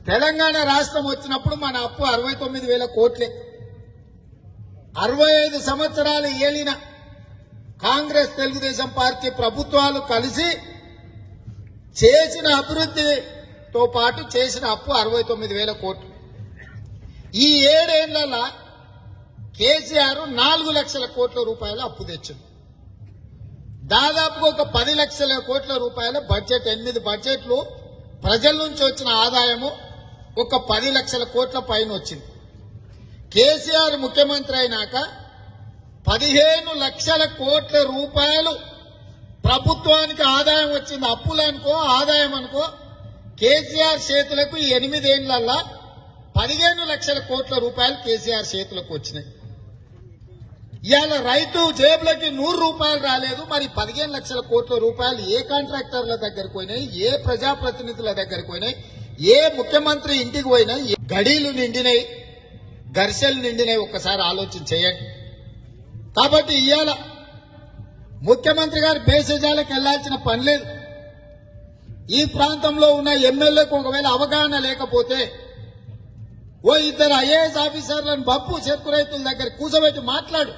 తెలంగాణ రాష్ట్రం వచ్చినప్పుడు మన అప్పు అరవై తొమ్మిది వేల కోట్లే అరవై ఐదు సంవత్సరాలు ఏలిన కాంగ్రెస్ తెలుగుదేశం పార్టీ ప్రభుత్వాలు కలిసి చేసిన అభివృద్ధితో పాటు చేసిన అప్పు అరవై తొమ్మిది వేల కోట్లు ఈ ఏడేళ్లలో కేసీఆర్ నాలుగు లక్షల కోట్ల రూపాయల అప్పు తెచ్చింది దాదాపుగా ఒక పది లక్షల కోట్ల రూపాయల బడ్జెట్ ఎనిమిది బడ్జెట్లు ప్రజల నుంచి వచ్చిన ఆదాయము ఒక పది లక్షల కోట్ల పైన వచ్చింది కేసీఆర్ ముఖ్యమంత్రి అయినాక పదిహేను లక్షల కోట్ల రూపాయలు ప్రభుత్వానికి ఆదాయం వచ్చింది అప్పులు అనుకో ఆదాయం అనుకో కేసీఆర్ చేతులకు ఈ ఎనిమిదేళ్లల్లా పదిహేను లక్షల కోట్ల రూపాయలు కేసీఆర్ చేతులకు వచ్చినాయి ఇవాళ రైతు జేబులకి నూరు రూపాయలు రాలేదు మరి పదిహేను లక్షల కోట్ల రూపాయలు ఏ కాంట్రాక్టర్ల దగ్గరకు పోయినాయి ఏ ప్రజాప్రతినిధుల దగ్గరకు పోయినాయి ఏ ముఖ్యమంత్రి ఇంటికి పోయినాయి ఏ గడీలు నిండినాయి గరిసెలు నిండినాయి ఒక్కసారి ఆలోచన చేయండి కాబట్టి ఇవాళ ముఖ్యమంత్రి గారు బేసజాలకు వెళ్లాల్సిన పని లేదు ఈ ప్రాంతంలో ఉన్న ఎమ్మెల్యేకు ఒకవేళ అవగాహన లేకపోతే ఓ ఇద్దరు ఐఏఎస్ ఆఫీసర్లను బప్పు చెరుకు రైతుల దగ్గర కూర్చోబెట్టి మాట్లాడు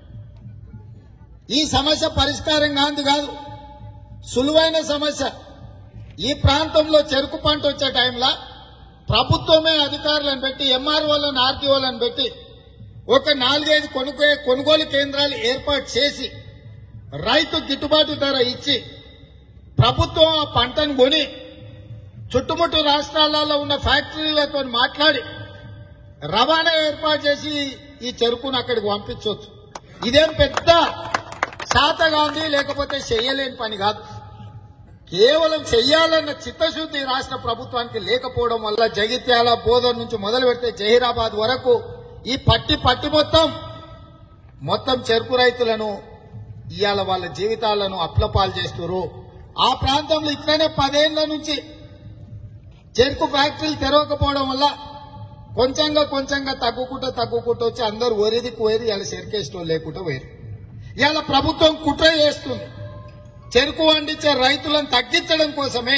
ఈ సమస్య పరిష్కారం కాదు కాదు సులువైన సమస్య ఈ ప్రాంతంలో చెరుకు పంట వచ్చే టైంలో ప్రభుత్వమే అధికారులను పెట్టి ఎంఆర్ఓలను ఆర్టీఓలను పెట్టి ఒక నాలుగైదు కొనుగో కొనుగోలు కేంద్రాలు ఏర్పాటు చేసి రైతు గిట్టుబాటు ధర ఇచ్చి ప్రభుత్వం ఆ పంటను కొని చుట్టుముట్టు రాష్ట్రాలలో ఉన్న ఫ్యాక్టరీలతో మాట్లాడి రవాణా ఏర్పాటు చేసి ఈ చెరుకును అక్కడికి పంపించవచ్చు ఇదేం పెద్ద శాతగాంది లేకపోతే చెయ్యలేని పని కాదు కేవలం చెయ్యాలన్న చిత్తశుద్ధి రాష్ట్ర ప్రభుత్వానికి లేకపోవడం వల్ల జగిత్యాల బోధన్ నుంచి మొదలు పెడితే జహీరాబాద్ వరకు ఈ పట్టి పట్టి మొత్తం మొత్తం చెరుకు రైతులను ఇవాళ వాళ్ళ జీవితాలను అప్లపాలు చేస్తున్నారు ఆ ప్రాంతంలో ఇట్లనే పదేళ్ల నుంచి చెరుకు ఫ్యాక్టరీలు తెరవకపోవడం వల్ల కొంచెంగా కొంచెంగా తగ్గుకుంటూ తగ్గుకుంటూ వచ్చి అందరూ ఒరిది పోయేది ఇలా చెరుకేష్టం లేకుండా పోయారు ఇవాళ ప్రభుత్వం కుట్ర చేస్తుంది చెరుకు పండించే రైతులను తగ్గించడం కోసమే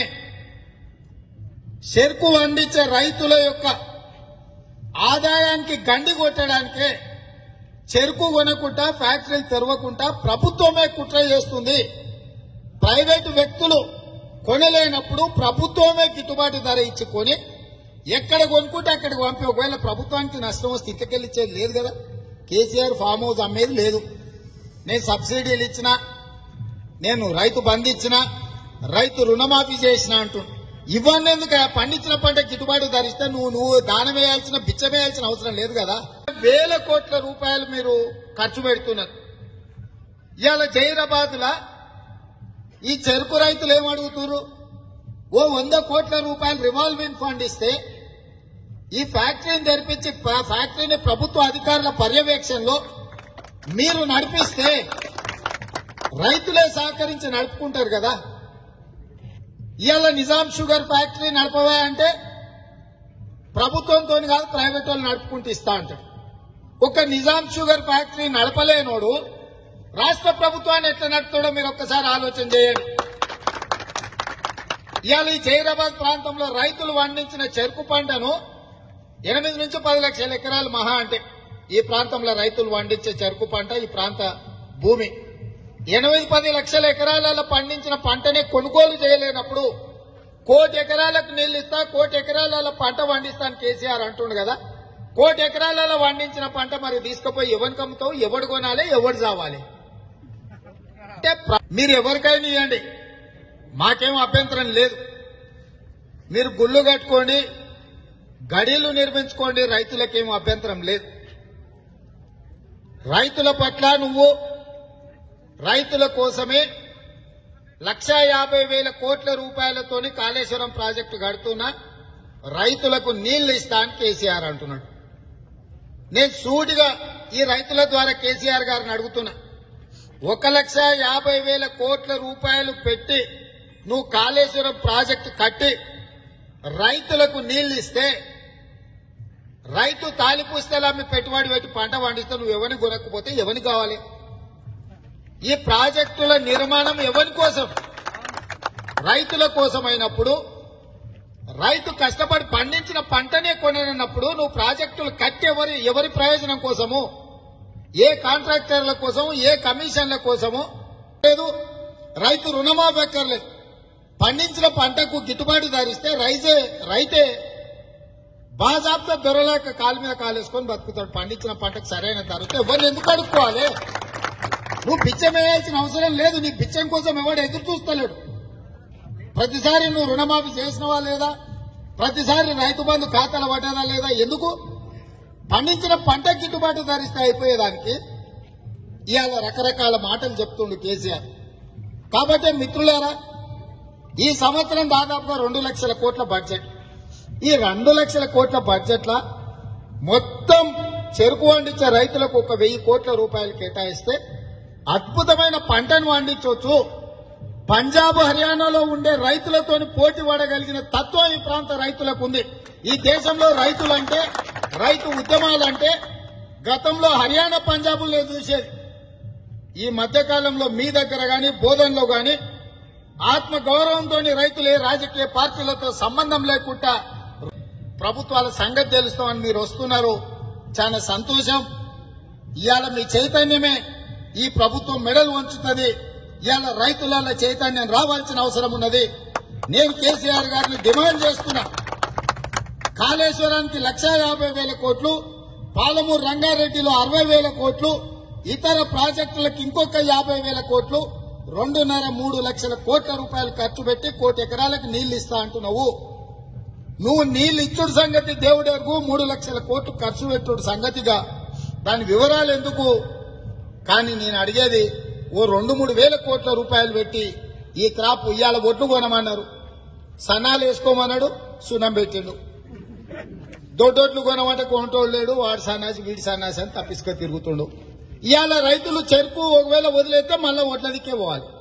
చెరుకు పండించే రైతుల యొక్క ఆదాయానికి గండి కొట్టడానికే చెరుకు కొనకుండా ఫ్యాక్టరీలు తెరవకుండా ప్రభుత్వమే కుట్ర చేస్తుంది ప్రైవేటు వ్యక్తులు కొనలేనప్పుడు ప్రభుత్వమే గిట్టుబాటు ధర ఇచ్చి కొని ఎక్కడ కొనుక్కుంటే అక్కడికి పంపి ఒకవేళ ప్రభుత్వానికి నష్టం వస్తే ఇక్కడికెళ్ళిచ్చేది లేదు కదా కేసీఆర్ ఫామ్ హౌస్ అమ్మేది లేదు నేను సబ్సిడీలు ఇచ్చిన నేను రైతు బంధు ఇచ్చిన రైతు రుణమాఫీ చేసిన అంటు ఇవన్నీ ఎందుకు పండించిన పంట గిట్టుబాటు ధరిస్తే నువ్వు నువ్వు దానం వేయాల్సిన బిచ్చం వేయాల్సిన అవసరం లేదు కదా వేల కోట్ల రూపాయలు మీరు ఖర్చు పెడుతున్నారు ఇవాళ జైరాబాద్ లా ఈ చెరుకు రైతులు ఏమడుగుతున్నారు ఓ వంద కోట్ల రూపాయలు రివాల్వింగ్ ఫండ్ ఇస్తే ఈ ఫ్యాక్టరీని తెరిపించి ప- ఫ్యాక్టరీని ప్రభుత్వ అధికారుల పర్యవేక్షణలో మీరు నడిపిస్తే రైతులే సహకరించి నడుపుకుంటారు కదా ఇవాళ నిజాం షుగర్ ఫ్యాక్టరీ నడపవా అంటే ప్రభుత్వంతో కాదు ప్రైవేట్ వాళ్ళు నడుపుకుంటూ ఇస్తా అంటాడు ఒక నిజాం షుగర్ ఫ్యాక్టరీ నడపలేనోడు రాష్ట్ర ప్రభుత్వాన్ని ఎట్లా నడుపుతాడో మీరు ఒక్కసారి ఆలోచన చేయండి ఇవాళ ఈ జైరాబాద్ ప్రాంతంలో రైతులు పండించిన చెరుకు పంటను ఎనిమిది నుంచి పది లక్షల ఎకరాలు మహా అంటే ఈ ప్రాంతంలో రైతులు పండించే చెరుకు పంట ఈ ప్రాంత భూమి ఎనిమిది పది లక్షల ఎకరాలలో పండించిన పంటనే కొనుగోలు చేయలేనప్పుడు కోటి ఎకరాలకు నీళ్లు ఇస్తా కోటి ఎకరాలలో పంట పండిస్తాను కేసీఆర్ అంటుండు కదా కోటి ఎకరాలలో పండించిన పంట మరి తీసుకుపోయి ఎవరికి అమ్ముతావు ఎవడు కొనాలి ఎవడు చావాలి అంటే ప్ర- మీరు ఎవరికైనా ఇవ్వండి మాకేం అభ్యంతరం లేదు మీరు గుళ్ళు కట్టుకోండి గడీలు నిర్మించుకోండి రైతులకేం అభ్యంతరం లేదు రైతుల పట్ల నువ్వు రైతుల కోసమే లక్షా యాభై వేల కోట్ల రూపాయలతోని కాళేశ్వరం ప్రాజెక్టు కడుతున్నా రైతులకు నీళ్లు ఇస్తా అని కేసీఆర్ అంటున్నాడు నేను సూటిగా ఈ రైతుల ద్వారా కేసీఆర్ గారిని అడుగుతున్నా ఒక లక్ష యాభై వేల కోట్ల రూపాయలు పెట్టి నువ్వు కాళేశ్వరం ప్రాజెక్టు కట్టి రైతులకు నీళ్లు ఇస్తే రైతు తాలిపుస్తలు అమ్మి పెట్టుబడి పెట్టి పంట పండిస్తే నువ్వు ఎవరిని కొనకపోతే ఎవరికి కావాలి ఈ ప్రాజెక్టుల నిర్మాణం ఎవరి కోసం రైతుల కోసం అయినప్పుడు రైతు కష్టపడి పండించిన అన్నప్పుడు నువ్వు ప్రాజెక్టులు కట్టి ఎవరి ఎవరి ప్రయోజనం కోసము ఏ కాంట్రాక్టర్ల కోసము ఏ కమిషన్ల కోసము లేదు రైతు రుణమాఫీ అక్కర్లేదు పండించిన పంటకు గిట్టుబాటు ధరిస్తే రైతే రైతే బాజాబ్తా దొరలేక కాలు మీద కాలేసుకొని బతుకుతాడు పండించిన పంటకు సరైన ధరతో ఎవరిని ఎందుకు అడుక్కోవాలి నువ్వు బిచ్చం వేయాల్సిన అవసరం లేదు నీ బిచ్చం కోసం ఎవడు ఎదురు చూస్తలేడు ప్రతిసారి నువ్వు రుణమాఫీ చేసినవా లేదా ప్రతిసారి రైతు బంధు ఖాతాలు పడ్డారా లేదా ఎందుకు పండించిన పంట గిట్టుబాటు ధరిస్తే అయిపోయేదానికి ఇవాళ రకరకాల మాటలు చెప్తుండు కేసీఆర్ కాబట్టి మిత్రులారా ఈ సంవత్సరం దాదాపుగా రెండు లక్షల కోట్ల బడ్జెట్ ఈ రెండు లక్షల కోట్ల బడ్జెట్ల మొత్తం చెరుకు పండించే రైతులకు ఒక వెయ్యి కోట్ల రూపాయలు కేటాయిస్తే అద్భుతమైన పంటను పండించవచ్చు పంజాబ్ హర్యానాలో ఉండే రైతులతోని పోటీ పడగలిగిన తత్వం ఈ ప్రాంత రైతులకు ఉంది ఈ దేశంలో రైతులంటే రైతు ఉద్యమాలంటే గతంలో హర్యానా పంజాబుల్లో చూసేది ఈ మధ్యకాలంలో మీ దగ్గర గాని బోధనలో గాని ఆత్మ గౌరవంతో రైతులు ఏ రాజకీయ పార్టీలతో సంబంధం లేకుండా ప్రభుత్వాల సంగతి తెలుస్తామని మీరు వస్తున్నారు చాలా సంతోషం ఇవాళ మీ చైతన్యమే ఈ ప్రభుత్వం మెడలు వంచుతుంది ఇవాళ రైతుల చైతన్యం రావాల్సిన అవసరం ఉన్నది నేను కేసీఆర్ గారిని డిమాండ్ చేస్తున్నా కాళేశ్వరానికి లక్ష యాభై వేల కోట్లు పాలమూరు రంగారెడ్డిలో అరవై వేల కోట్లు ఇతర ప్రాజెక్టులకు ఇంకొక యాభై వేల కోట్లు రెండున్నర మూడు లక్షల కోట్ల రూపాయలు ఖర్చు పెట్టి కోటి ఎకరాలకు నీళ్లు ఇస్తా అంటున్నావు నువ్వు నీళ్లు ఇచ్చుడు సంగతి దేవుడెరుగు మూడు లక్షల కోట్లు ఖర్చు పెట్టుడు సంగతిగా దాని వివరాలు ఎందుకు కానీ నేను అడిగేది ఓ రెండు మూడు వేల కోట్ల రూపాయలు పెట్టి ఈ క్రాప్ ఇయ్యాల ఒడ్లు కొనమన్నారు సన్నాలు వేసుకోమన్నాడు సున్నం పెట్టిండు దొడ్డొడ్లు కొనమంటే కొంటోడు లేడు వాడు సన్నాసి వీడి సన్నాసి అని తప్పించుకొని తిరుగుతుండు ఇవాళ రైతులు చెరుకు ఒకవేళ వదిలేస్తే మళ్ళీ ఒడ్ల దిక్కే పోవాలి